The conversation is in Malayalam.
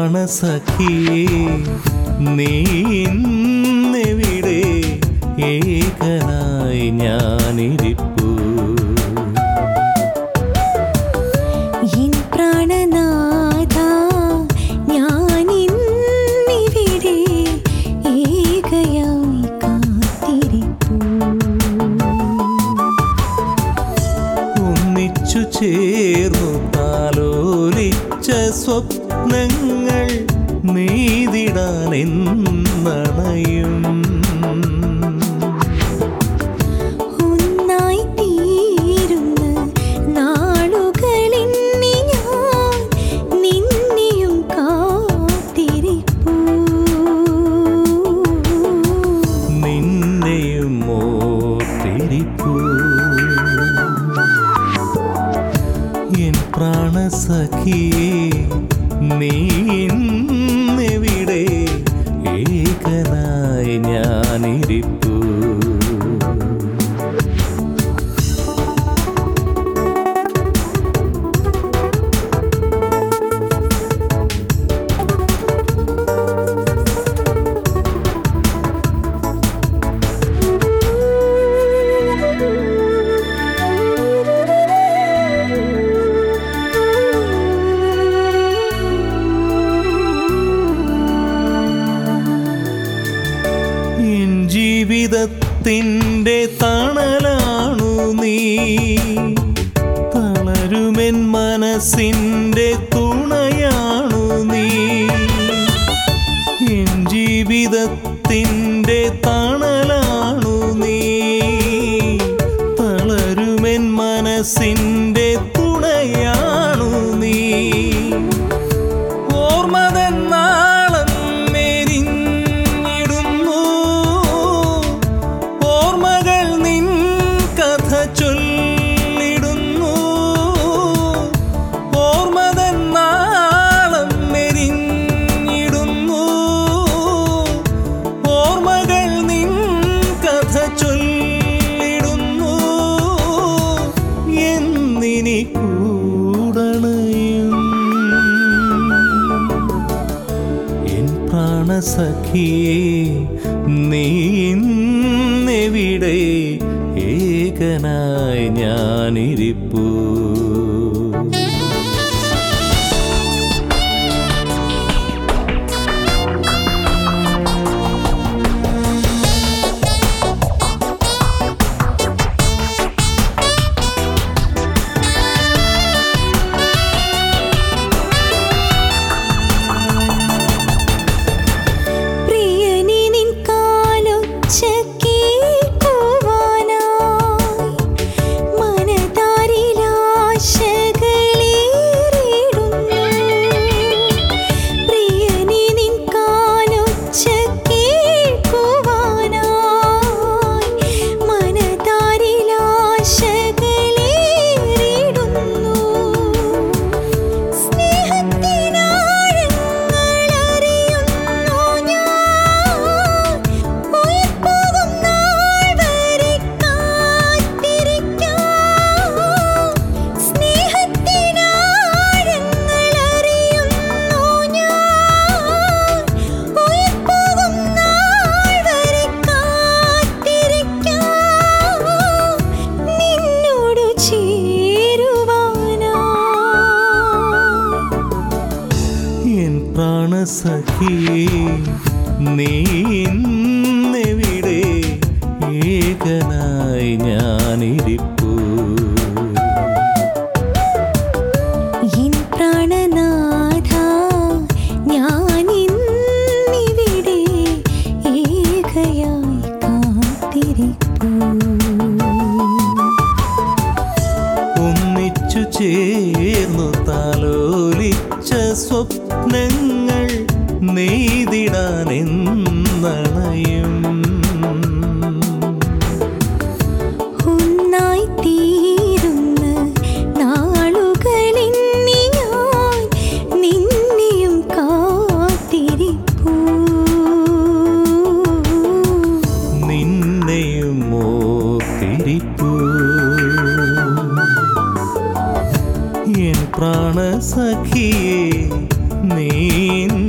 പ്രാണസഖിയേ നീ ഇന്നെവിടെ ഏകനായി ഞാനിരിപ്പൂ എൻ പ്രാണനാഥ ഞാനിന്നിവിടെ ഏകയായി കാത്തിരിപ്പൂ ഒന്നിച്ചു ചേർന്നു താലോലിച്ച സ്വപ്നങ്ങൾ നീതിടാൻ എന്നണയും ഒന്നായി തീരുന്ന നാളുകളിന്നി ഞാൻ നിന്നെയും കാത്തിരിപ്പൂ നിന്നെയും ഓർത്തിരിപ്പൂ എൻ പ്രാണസഖിയേ നീ ഇന്നെവിടെ ഏകനായി ഞാനിരിപ്പൂ എൻ ജീവിതത്തിൻ്റെ തണലാണു നീ തളരുമെൻ മനസ്സിൻ്റെ തുണയാണു നീ എൻ ജീവിതത്തിൻ്റെ തണലാണു നീ തളരുമെൻ മനസ്സിൻ്റെ തുണയാണു നീ ഓർമ്മതെന്നാളം മെരിഞ്ഞിടുന്നു ഓർമ്മകൾ നിൻ കഥ ചൊല്ലിടുന്നു ഓർമ്മതെന്നാളം മെരിഞ്ഞിടുന്നു ഓർമ്മകൾ നിൻ കഥ ചൊല്ലിടുന്നു എന്നിനി കൂടണയും എൻ പ്രാണസഖിയേ നീ ഇന്നെവിടെ ഏകനായി ഞാനിരിപ്പൂ പ്രിയനെ നിൻ കാലൊച്ച കേൾക്കുവാനായി മനതാരിലാശകളേറിടുന്നു. പ്രിയനെ നിൻ കാലൊച്ച കേൾക്കുവാനായി മനതാരിലാശകളേറിടുന്നു. സ്നേഹത്തിനാഴങ്ങളറിയുന്നു ഞാൻ. ഉയിർപ്പോകും നാൾ വരെ കാത്തിരിക്കാം. സ്നേഹത്തിനാഴങ്ങളറിയുന്നു ഞാൻ. ഉയിർപ്പോകും നാൾ വരെ കാത്തിരിക്കാം. നിന്നോട് ചേരുവാനായി എൻ പ്രാണസഖിയേ നീ ഇന്നെവിടെ ഏകനായി ഞാനിരിപ്പൂ എൻ പ്രാണനാഥ ഞാനിന്നിവിടെ ഏകയായി കാത്തിരിപ്പൂ ഒന്നിച്ചു ചേർന്നു താലോലിച്ച സ്വപ്നങ്ങൾ നെയ്തിടാൻ എന്നണയും ഒന്നായി തീരുന്ന നാളുകളിന്നി ഞാൻ നിന്നെയും കാത്തിരിപ്പൂ നിന്നെയും ഓർത്തിരിപ്പൂ എൻ പ്രാണസഖിയേ നീ